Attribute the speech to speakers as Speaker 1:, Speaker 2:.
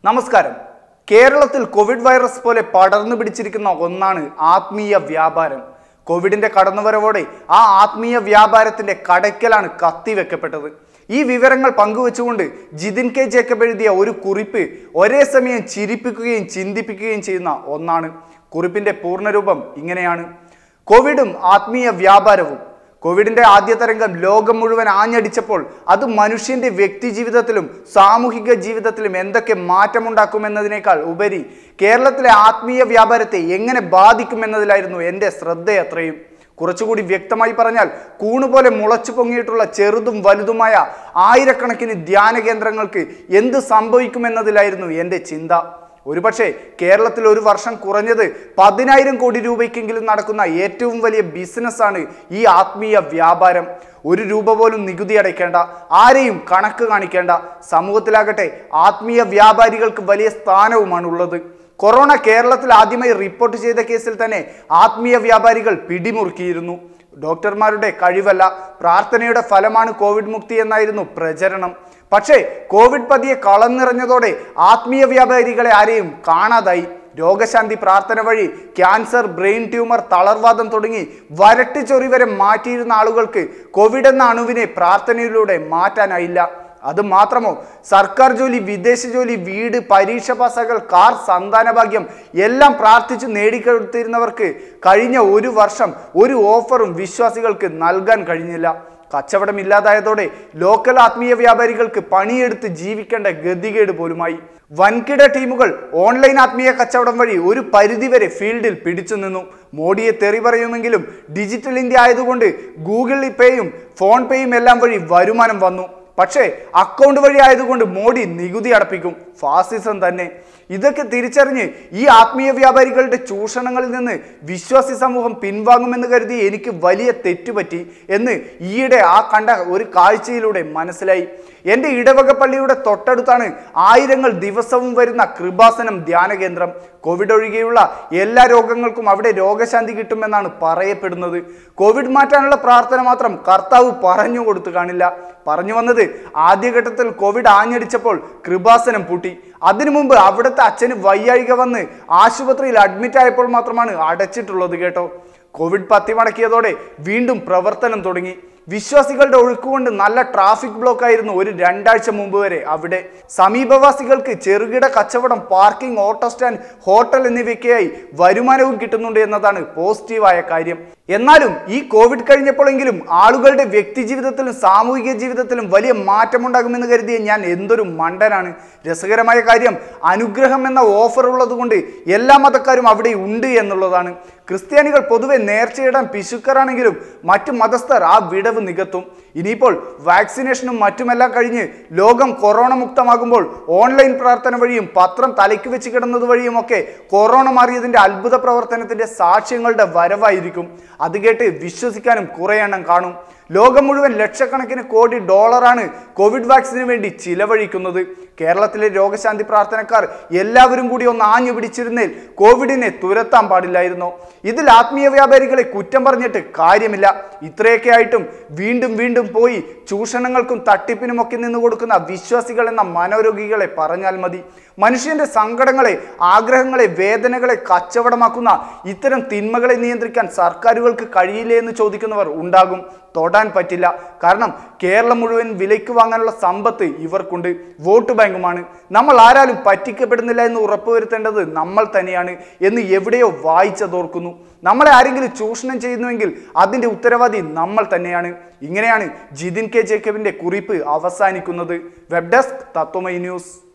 Speaker 1: നമസ്കാരം കേരളത്തിൽ Covid virus പോലെ പടർന്നു പിടിച്ചിരിക്കുന്ന ഒന്നാണ് ആത്മീയ വ്യാപാരം കോവിഡിന്റെ കടന്നുവരവോടെ ആ ആത്മീയ വ്യാപാരത്തിന്റെ കടയ്ക്കലാണ് കത്തിവെക്കപ്പെട്ടത് ഈ വിവരങ്ങൾ പങ്കുവെച്ചുകൊണ്ട് ജിതിൻ കെ ജേക്കബ് എഴുതിയ ഒരു കുറിപ്പ് ഒരേ സമയം ചിരിപ്പിക്കുകയും ചിന്തിപ്പിക്കുകയും ചെയ്യുന്ന ഒന്നാണ് കുറിപ്പിന്റെ പൂർണ്ണരൂപം ഇങ്ങനെയാണ് കോവിഡും ആത്മീയ വ്യാപാരവും കോവിഡിന്റെ ആദ്യ തരംഗം ലോകം മുഴുവൻ ആഞ്ഞടിച്ചപ്പോൾ അത് മനുഷ്യന്റെ വ്യക്തി ജീവിതത്തിലും സാമൂഹിക ജീവിതത്തിലും എന്തൊക്കെ മാറ്റമുണ്ടാക്കുമെന്നതിനേക്കാൾ ഉപരി കേരളത്തിലെ ആത്മീയ വ്യാപാരത്തെ എങ്ങനെ ബാധിക്കുമെന്നതിലായിരുന്നു എൻ്റെ ശ്രദ്ധയത്രയും കുറച്ചുകൂടി വ്യക്തമായി പറഞ്ഞാൽ കൂണുപോലെ മുളച്ചു പൊങ്ങിയിട്ടുള്ള ചെറുതും വലുതുമായ ആയിരക്കണക്കിന് ധ്യാന കേന്ദ്രങ്ങൾക്ക് എന്ത് സംഭവിക്കുമെന്നതിലായിരുന്നു എൻ്റെ ചിന്ത ഒരുപക്ഷെ കേരളത്തിൽ ഒരു വർഷം കുറഞ്ഞത് പതിനായിരം കോടി രൂപയ്ക്കെങ്കിലും നടക്കുന്ന ഏറ്റവും വലിയ ബിസിനസ്സാണ് ഈ ആത്മീയ വ്യാപാരം ഒരു രൂപ പോലും നികുതി അടയ്ക്കേണ്ട ആരെയും കണക്ക് കാണിക്കേണ്ട സമൂഹത്തിലാകട്ടെ ആത്മീയ വ്യാപാരികൾക്ക് വലിയ സ്ഥാനവുമാണ് ഉള്ളത് കൊറോണ കേരളത്തിൽ ആദ്യമായി റിപ്പോർട്ട് ചെയ്ത കേസിൽ തന്നെ ആത്മീയ വ്യാപാരികൾ പിടിമുറുക്കിയിരുന്നു ഡോക്ടർമാരുടെ കഴിവല്ല പ്രാർത്ഥനയുടെ ഫലമാണ് കോവിഡ് മുക്തി എന്നായിരുന്നു പ്രചരണം പക്ഷേ കോവിഡ് പതിയെ കളം നിറഞ്ഞതോടെ ആത്മീയ വ്യാപാരികളെ ആരെയും കാണാതായി രോഗശാന്തി പ്രാർത്ഥന വഴി ക്യാൻസർ ബ്രെയിൻ ട്യൂമർ തളർവാദം തുടങ്ങി വരട്ടിച്ചൊറി വരെ മാറ്റിയിരുന്ന ആളുകൾക്ക് കോവിഡ് എന്ന അണുവിനെ പ്രാർത്ഥനയിലൂടെ മാറ്റാനായില്ല അത് മാത്രമോ സർക്കാർ ജോലി വിദേശ ജോലി വീട് പരീക്ഷ പാസ്സാകൽ കാർ സന്താനഭാഗ്യം എല്ലാം പ്രാർത്ഥിച്ചു നേടിക്കൊടുത്തിരുന്നവർക്ക് കഴിഞ്ഞ ഒരു വർഷം ഒരു ഓഫറും വിശ്വാസികൾക്ക് നൽകാൻ കഴിഞ്ഞില്ല കച്ചവടം ഇല്ലാതായതോടെ ലോക്കൽ ആത്മീയ വ്യാപാരികൾക്ക് പണിയെടുത്ത് ജീവിക്കേണ്ട ഗതികേട് പോലുമായി വൻകിട ടീമുകൾ ഓൺലൈൻ ആത്മീയ കച്ചവടം വഴി ഒരു പരിധിവരെ ഫീൽഡിൽ പിടിച്ചു നിന്നു മോഡിയെ തെറി പറയുമെങ്കിലും ഡിജിറ്റൽ ഇന്ത്യ ആയതുകൊണ്ട് ഗൂഗിൾ പേയും ഫോൺ പേയും എല്ലാം വഴി വരുമാനം വന്നു പക്ഷേ അക്കൗണ്ട് വഴി ആയതുകൊണ്ട് മോഡി നികുതി അടപ്പിക്കും ഫാസിസം തന്നെ ഇതൊക്കെ തിരിച്ചറിഞ്ഞ് ഈ ആത്മീയ വ്യാപാരികളുടെ ചൂഷണങ്ങളിൽ നിന്ന് വിശ്വാസി സമൂഹം പിൻവാങ്ങുമെന്ന് കരുതി എനിക്ക് വലിയ തെറ്റുപറ്റി എന്ന് ഈയിടെ ആ കണ്ട ഒരു കാഴ്ചയിലൂടെ മനസ്സിലായി എൻ്റെ ഇടവക പള്ളിയുടെ തൊട്ടടുത്താണ് ആയിരങ്ങൾ ദിവസവും വരുന്ന കൃപാസനം ധ്യാന കേന്ദ്രം കോവിഡ് ഒഴികെയുള്ള എല്ലാ രോഗങ്ങൾക്കും അവിടെ രോഗശാന്തി കിട്ടുമെന്നാണ് പറയപ്പെടുന്നത് കോവിഡ് മാറ്റാനുള്ള പ്രാർത്ഥന മാത്രം കർത്താവ് പറഞ്ഞു കൊടുത്തു കാണില്ല പറഞ്ഞു വന്നത് ആദ്യഘട്ടത്തിൽ കോവിഡ് ആഞ്ഞടിച്ചപ്പോൾ കൃപാസനം പൂട്ടി അതിനു മുമ്പ് അവിടുത്തെ അച്ഛന് വയ്യായിക വന്ന് ആശുപത്രിയിൽ അഡ്മിറ്റ് ആയപ്പോൾ മാത്രമാണ് അടച്ചിട്ടുള്ളത് കേട്ടോ കോവിഡ് പത്തി മടക്കിയതോടെ വീണ്ടും പ്രവർത്തനം തുടങ്ങി വിശ്വാസികളുടെ ഒഴുക്കുകൊണ്ട് നല്ല ട്രാഫിക് ബ്ലോക്ക് ആയിരുന്നു ഒരു രണ്ടാഴ്ച മുമ്പ് വരെ അവിടെ സമീപവാസികൾക്ക് ചെറുകിട കച്ചവടം പാർക്കിംഗ് ഓട്ടോ സ്റ്റാൻഡ് ഹോട്ടൽ എന്നിവയ്ക്കായി വരുമാനവും കിട്ടുന്നുണ്ട് എന്നതാണ് പോസിറ്റീവായ കാര്യം എന്നാലും ഈ കോവിഡ് കഴിഞ്ഞപ്പോഴെങ്കിലും ആളുകളുടെ വ്യക്തി ജീവിതത്തിലും സാമൂഹിക ജീവിതത്തിലും വലിയ മാറ്റമുണ്ടാകുമെന്ന് കരുതിയ ഞാൻ എന്തൊരു മണ്ടനാണ് രസകരമായ കാര്യം അനുഗ്രഹം എന്ന ഓഫർ ഉള്ളതുകൊണ്ട് എല്ലാ മതക്കാരും അവിടെ ഉണ്ട് എന്നുള്ളതാണ് ക്രിസ്ത്യാനികൾ പൊതുവെ നേർച്ചയിടാൻ പിശുക്കറാണെങ്കിലും മറ്റു മതസ്ഥർ ആ വിടവ് നികത്തും ഇനിയിപ്പോൾ വാക്സിനേഷനും മറ്റുമെല്ലാം കഴിഞ്ഞ് ലോകം കൊറോണ മുക്തമാകുമ്പോൾ ഓൺലൈൻ പ്രാർത്ഥന വഴിയും പത്രം തലയ്ക്ക് വെച്ച് കിടന്നത് വഴിയുമൊക്കെ കൊറോണ മാറിയതിന്റെ അത്ഭുത പ്രവർത്തനത്തിന്റെ സാക്ഷ്യങ്ങളുടെ വരവായിരിക്കും അത് കേട്ട് വിശ്വസിക്കാനും കുറേ എണ്ണം കാണും ലോകം മുഴുവൻ ലക്ഷക്കണക്കിന് കോടി ഡോളറാണ് കോവിഡ് വാക്സിന് വേണ്ടി ചിലവഴിക്കുന്നത് കേരളത്തിലെ രോഗശാന്തി പ്രാർത്ഥനക്കാർ എല്ലാവരും കൂടി ഒന്ന് ആഞ്ഞു പിടിച്ചിരുന്നേൽ കോവിഡിനെ തുരത്താൻ പാടില്ലായിരുന്നോ ഇതിൽ ആത്മീയ വ്യാപാരികളെ കുറ്റം പറഞ്ഞിട്ട് കാര്യമില്ല ഇത്രയൊക്കെ ആയിട്ടും വീണ്ടും വീണ്ടും പോയി ചൂഷണങ്ങൾക്കും തട്ടിപ്പിനുമൊക്കെ നിന്ന് കൊടുക്കുന്ന വിശ്വാസികൾ എന്ന മനോരോഗികളെ പറഞ്ഞാൽ മതി മനുഷ്യന്റെ സങ്കടങ്ങളെ ആഗ്രഹങ്ങളെ വേദനകളെ കച്ചവടമാക്കുന്ന ഇത്തരം തിന്മകളെ നിയന്ത്രിക്കാൻ സർക്കാരുകൾക്ക് കഴിയില്ലേ എന്ന് ചോദിക്കുന്നവർ ഉണ്ടാകും തൊടാൻ പറ്റില്ല കാരണം കേരളം മുഴുവൻ വിലയ്ക്ക് വാങ്ങാനുള്ള സമ്പത്ത് ഇവർക്കുണ്ട് വോട്ട് ബാങ്കുമാണ് നമ്മൾ ആരാലും പറ്റിക്കപ്പെടുന്നില്ല എന്ന് ഉറപ്പുവരുത്തേണ്ടത് നമ്മൾ തന്നെയാണ് എന്ന് എവിടെയോ വായിച്ചതോർക്കുന്നു നമ്മളെ ആരെങ്കിലും ചൂഷണം ചെയ്യുന്നുവെങ്കിൽ അതിന്റെ ഉത്തരവാദി നമ്മൾ തന്നെയാണ് ഇങ്ങനെയാണ് ജിതിൻ കെ ജേക്കബിന്റെ കുറിപ്പ് അവസാനിക്കുന്നത് വെബ് ഡെസ്ക് തത്വമൈ ന്യൂസ്